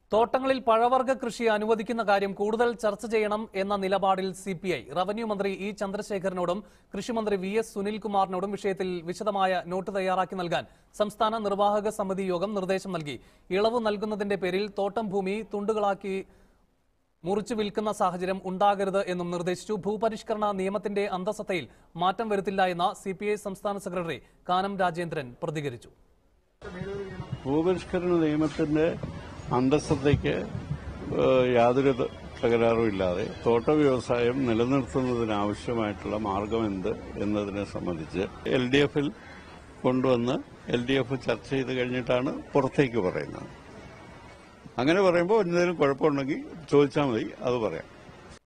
തോട്ടങ്ങളിൽ പഴവർഗ്ഗ കൃഷി അനുവദിക്കുന്ന കാര്യം കൂടുതൽ ചർച്ച ചെയ്യണം എന്ന നിലപാടിൽ സി പി ഐ റവന്യൂ മന്ത്രി ഇ ചന്ദ്രശേഖരനോടും കൃഷിമന്ത്രി വി എസ് സുനിൽകുമാറിനോടും വിഷയത്തിൽ വിശദമായ നോട്ട് തയ്യാറാക്കി നൽകാൻ സംസ്ഥാന നിർവാഹക സമിതി യോഗം നിർദ്ദേശം നൽകി ഇളവ് നൽകുന്നതിന്റെ പേരിൽ തോട്ടം ഭൂമി തുണ്ടുകളാക്കി മുറിച്ചു വിൽക്കുന്ന സാഹചര്യം ഉണ്ടാകരുത് എന്നും നിർദ്ദേശിച്ചു ഭൂപരിഷ്കരണ നിയമത്തിന്റെ അന്തസത്തയിൽ മാറ്റം വരുത്തില്ല എന്ന സി സംസ്ഥാന സെക്രട്ടറി കാനം രാജേന്ദ്രൻ പ്രതികരിച്ചു ഭൂപരിഷ്കരണ നിയമത്തിന്റെ അന്തസ്സതയ്ക്ക് ഏഹ്, യാതൊരു ത- തകരാറും ഇല്ലാതെ തോട്ട വ്യവസായം നിലനിർത്തുന്നതിനാവശ്യമായിട്ടുള്ള മാർഗം എന്ത് എന്നതിനെ സംബന്ധിച്ച് എൽ ഡി എഫിൽ കൊണ്ടുവന്ന് എൽ ഡി എഫ് ചർച്ച ചെയ്ത് കഴിഞ്ഞിട്ടാണ് പുറത്തേക്ക് പറയുന്നത് അങ്ങനെ പറയുമ്പോൾ എന്തെങ്കിലും കുഴപ്പമുണ്ടെങ്കിൽ ചോദിച്ചാൽ മതി അത് പറയാം